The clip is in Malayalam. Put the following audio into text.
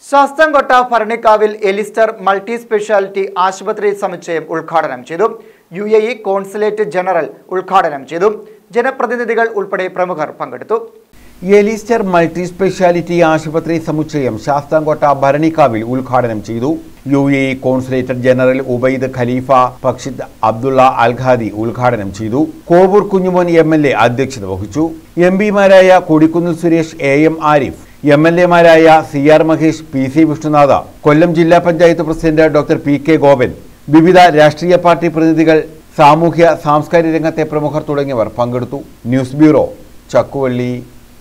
ശാസ്താംകോട്ട ഭരണിക്കാവിൽ എലിസ്റ്റർ മൾട്ടി സ്പെഷ്യാലിറ്റി ആശുപത്രി സമുച്ചയം ഉദ്ഘാടനം ചെയ്തു U A E consulate general ഉദ്ഘാടനം ചെയ്തു ജനപ്രതിനിധികൾ ഉൾപ്പെടെ പ്രമുഖർ പങ്കെടുത്തു എലിസ്റ്റർ മൾട്ടി സ്പെഷ്യാലിറ്റി ആശുപത്രി സമുച്ചയം ശാസ്താംകോട്ട ഭരണിക്കാവിൽ ഉദ്ഘാടനം ചെയ്തു U A E consulate general Ubaid Khalifa പക്ഷിദ് അബ്ദുള്ള അൽഖാദി ഉദ്ഘാടനം ചെയ്തു Kovoor Kunjumon M L A അധ്യക്ഷത വഹിച്ചു എം പിമാരായ Kodikunnil Suresh A M Arif M L എമാരായ C R Mahesh P C Vishnunath Kollam ജില്ലാ panchayat president doctor P K Gopan വിവിധ രാഷ്ട്രീയ പാർട്ടി പ്രതിനിധികൾ സാമൂഹ്യ സാംസ്കാരിക രംഗത്തെ പ്രമുഖർ തുടങ്ങിയവർ പങ്കെടുത്തു ന്യൂസ് ബ്യൂറോ ചക്കുവള്ളി